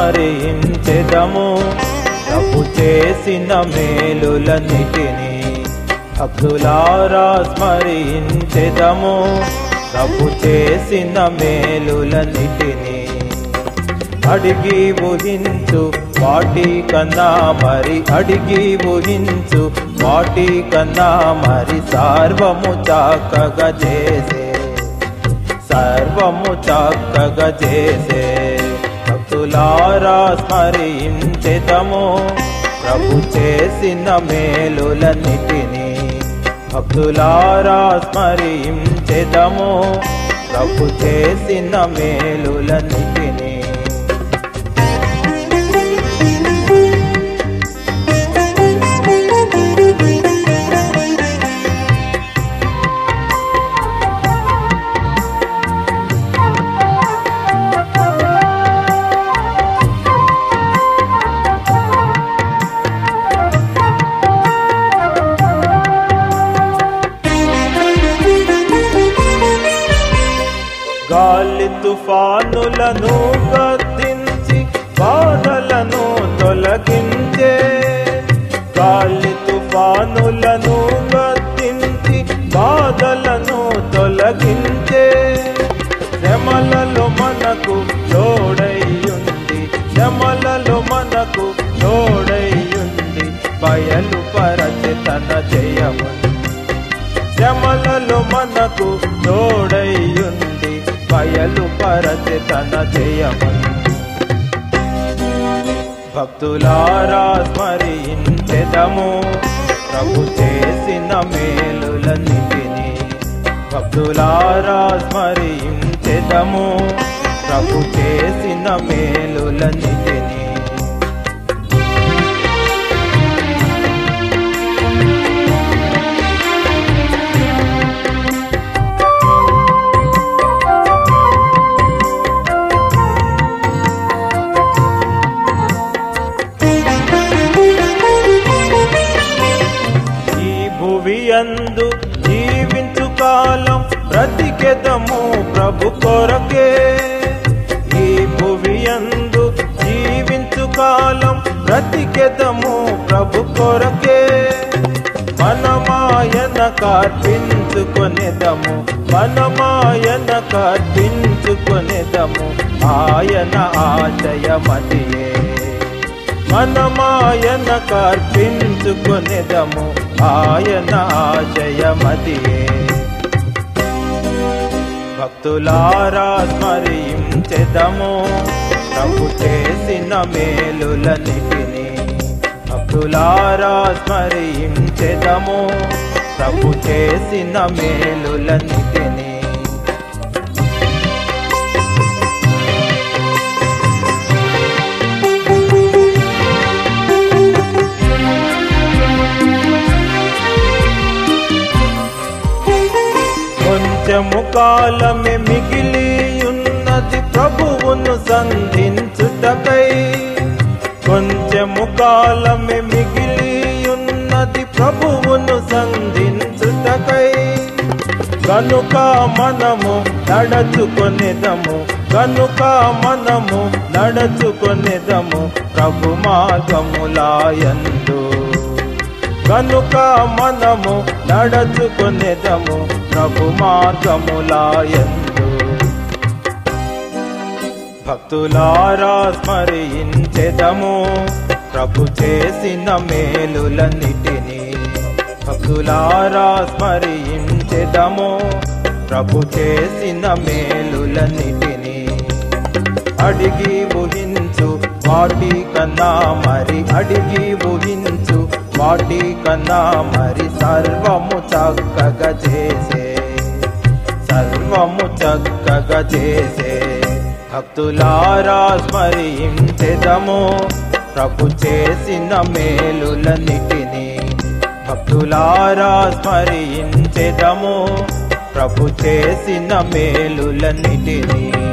స్మరించెదము ప్రభు చేసిన మేలులన్నిటినీ భక్తులారా స్మరించెదము ప్రభు చేసిన మేలులన్నిటినీ అడిగి ఊహించు వాటి కన్నా మరి అడిగి ఊహించు వాటి కన్నా మరి సర్వము చక్కగా చేసే సర్వము చక్కగా చేసే భక్తులారా స్మరించెదము ప్రభు చేసిన మేలులన్నిటినీ భక్తులారా స్మరించెదము ప్రభు చేసిన మేలులన్నిటినీ గాలి తుఫానులను గద్దించి బాధలను తొలగించే గాలి తుఫానులను గద్దించి బాధలను తొలగించే శ్రమలలో మనకు తోడైయుంది శ్రమలలో మనకు తోడైయుంది బయలు పరచి తన జయముంది శ్రమలలో మనకు తోడైయుంది బయలు పరచి తన జయముంది భక్తులారా స్మరించెదము ప్రభు చేసిన మేలులన్నిటినీ భక్తులారా స్మరించెదము ప్రభు చేసిన మేలులన్నిటినీ ఈ భువియందు జీవించు కాలం బ్రతికెదము ప్రభు కొరకే ఈ భువియందు జీవించు కాలం బ్రతికెదము ప్రభు కొరకే మనమాయన కార్పించుకొనేదము మనమాయన కార్పించుకొనేదము ఆయన ఆశయమతియే మనమాయన కార్పించుకొనేదము ఆయన ఆశయమతియే భక్తులారా స్మరించెదము ప్రభు చేసిన మేలులన్నిటినీ భక్తులారా స్మరించెదము ప్రభు చేసిన మేలులన్నిటినీ కొంచెము కాలమే మిగిలి ఉన్నది ప్రభువును సంధించుటకై కొంచెము కాలమే మిగిలి ఉన్నది ప్రభువును సంధించుటకై కనుక మనము నడచుకొనేదము కనుక మనము నడచుకొనేదము ప్రభు మార్గములాయందు కనుక మనము నడచుకొనేదము ప్రభు మార్గములాయందు భక్తులారా స్మరించెదము ప్రభు చేసిన మేలులన్నిటినీ భక్తులారా స్మరించెదము ప్రభు చేసిన మేలులన్నిటినీ అడిగి ఊహించు వాటి కన్నా మరి అడిగి ఊహించు వాటి కన్నా మరి సర్వము చక్కగా చేసే సర్వము చక్కగా చేసే భక్తులారా స్మరించెదము ప్రభు చేసిన మేలులన్నిటినీ భక్తులారా స్మరించెదము ప్రభు చేసిన మేలులన్నిటినీ